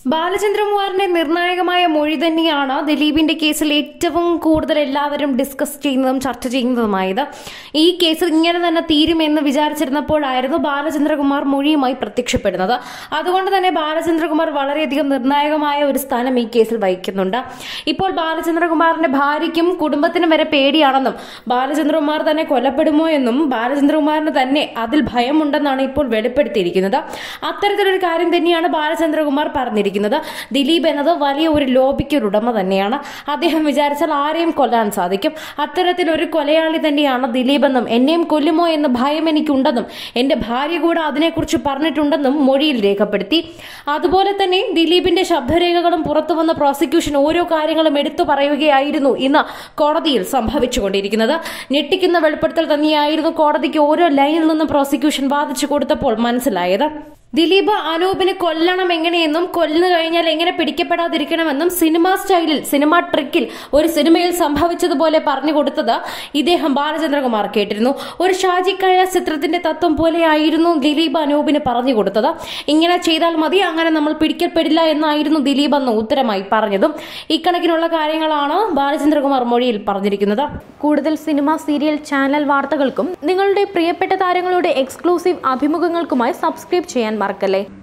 ബാലചന്ദ്രകുമാറിന്റെ നിർണായകമായ മൊഴി തന്നെയാണ് ദിലീപിന്റെ കേസിൽ ഏറ്റവും കൂടുതൽ എല്ലാവരും ഡിസ്കസ് ചെയ്യുന്നതും ചർച്ച ചെയ്യുന്നതുമായത് ഈ കേസ് ഇങ്ങനെ തന്നെ തീരുമെന്ന് വിചാരിച്ചിരുന്നപ്പോഴായിരുന്നു ബാലചന്ദ്രകുമാർ മൊഴിയുമായി പ്രത്യക്ഷപ്പെടുന്നത് അതുകൊണ്ട് തന്നെ ബാലചന്ദ്രകുമാർ വളരെയധികം നിർണായകമായ ഒരു സ്ഥാനം ഈ കേസിൽ വഹിക്കുന്നുണ്ട് ഇപ്പോൾ ബാലചന്ദ്രകുമാറിന്റെ ഭാര്യയ്ക്കും കുടുംബത്തിനും വരെ പേടിയാണെന്നും ബാലചന്ദ്രകുമാർ തന്നെ കൊല്ലപ്പെടുമോ എന്നും ബാലചന്ദ്രകുമാറിന് തന്നെ അതിൽ ഭയമുണ്ടെന്നാണ് ഇപ്പോൾ വെളിപ്പെടുത്തിയിരിക്കുന്നത് അത്തരത്തിലൊരു കാര്യം തന്നെയാണ് ബാലചന്ദ്രകുമാർ പറഞ്ഞിരിക്കുന്നത് ദിലീപ് എന്നത് വലിയ ഒരു ലോബിക്ക് ഒരു ഉടമ തന്നെയാണ് അദ്ദേഹം വിചാരിച്ചാൽ ആരെയും കൊല്ലാൻ സാധിക്കും അത്തരത്തിലൊരു കൊലയാളി തന്നെയാണ് ദിലീപ് എന്നും എന്നെയും കൊല്ലുമോ എന്ന ഭയം എനിക്കുണ്ടെന്നും എന്റെ ഭാര്യ കൂടെ അതിനെക്കുറിച്ച് പറഞ്ഞിട്ടുണ്ടെന്നും മൊഴിയിൽ രേഖപ്പെടുത്തി അതുപോലെ തന്നെ ദിലീപിന്റെ ശബ്ദരേഖകളും പുറത്തു വന്ന പ്രോസിക്യൂഷൻ ഓരോ കാര്യങ്ങളും എടുത്തു പറയുകയായിരുന്നു ഇന്ന് കോടതിയിൽ സംഭവിച്ചുകൊണ്ടിരിക്കുന്നത് ഞെട്ടിക്കുന്ന വെളിപ്പെടുത്തൽ തന്നെയായിരുന്നു കോടതിക്ക് ഓരോ ലൈനിൽ നിന്നും പ്രോസിക്യൂഷൻ വാദിച്ചു കൊടുത്തപ്പോൾ മനസ്സിലായത് ദിലീപ് അനൂപിനെ കൊല്ലണം എങ്ങനെയെന്നും കൊല്ലുന്നു കഴിഞ്ഞാൽ എങ്ങനെ പിടിക്കപ്പെടാതിരിക്കണമെന്നും സിനിമാ സ്റ്റൈലിൽ സിനിമാ ട്രിക്കിൽ ഒരു സിനിമയിൽ സംഭവിച്ചതുപോലെ പറഞ്ഞു കൊടുത്തത് ഇദ്ദേഹം ബാലചന്ദ്രകുമാർ കേട്ടിരുന്നു ഒരു ഷാജി കൈലാസ് ചിത്രത്തിന്റെ തത്വം പോലെയായിരുന്നു ദിലീപ് അനൂപിന് പറഞ്ഞു കൊടുത്തത് ഇങ്ങനെ ചെയ്താൽ മതി അങ്ങനെ നമ്മൾ പിടിക്കപ്പെടില്ല എന്നായിരുന്നു ദിലീപ് അന്ന് ഉത്തരമായി പറഞ്ഞതും ഇക്കണക്കിനുള്ള കാര്യങ്ങളാണ് ബാലചന്ദ്രകുമാർ മൊഴിയിൽ പറഞ്ഞിരിക്കുന്നത് കൂടുതൽ സിനിമ സീരിയൽ ചാനൽ വാർത്തകൾക്കും നിങ്ങളുടെ പ്രിയപ്പെട്ട താരങ്ങളുടെ എക്സ്ക്ലൂസീവ് അഭിമുഖങ്ങൾക്കുമായി സബ്സ്ക്രൈബ് ചെയ്യാൻ മറക്കല്ലേ